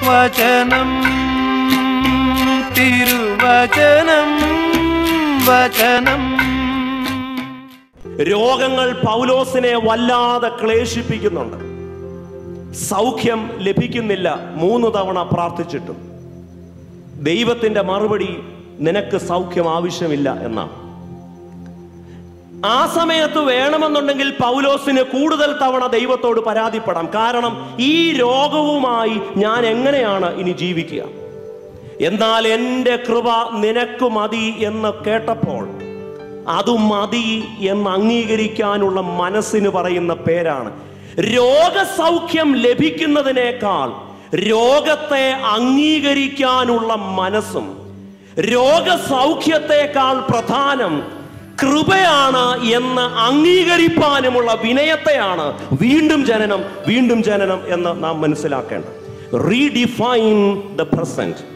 വചനം തിരുവചനം വചനം രോഗങ്ങൾ പൗലോസിനെ വല്ലാതെ ക്ലേശിപ്പിക്കുന്നുണ്ട് സൗഖ്യം ലഭിക്കുന്നില്ല മൂന്ന് തവണ പ്രാർത്ഥിച്ചിട്ടും ദൈവത്തിന്റെ മറുപടി നിനക്ക് സൗഖ്യം ആവശ്യമില്ല എന്നാണ് ആ സമയത്ത് വേണമെന്നുണ്ടെങ്കിൽ പൗലോസിന് കൂടുതൽ തവണ ദൈവത്തോട് പരാതിപ്പെടാം കാരണം ഈ രോഗവുമായി ഞാൻ എങ്ങനെയാണ് ഇനി ജീവിക്കുക എന്നാൽ എൻ്റെ കൃപ നിനക്ക് മതി എന്ന് കേട്ടപ്പോൾ അത് മതി എന്ന് അംഗീകരിക്കാനുള്ള മനസ്സിന് പറയുന്ന പേരാണ് രോഗസൗഖ്യം ലഭിക്കുന്നതിനേക്കാൾ രോഗത്തെ അംഗീകരിക്കാനുള്ള മനസ്സും രോഗസൗഖ്യത്തെക്കാൾ പ്രധാനം കൃപയാണ് എന്ന് അംഗീകരിപ്പാനുമുള്ള വിനയത്തെയാണ് വീണ്ടും ജനനം വീണ്ടും ജനനം എന്ന് നാം മനസ്സിലാക്കേണ്ടത് റീഡിഫൈൻ ദ പ്രസന്റ്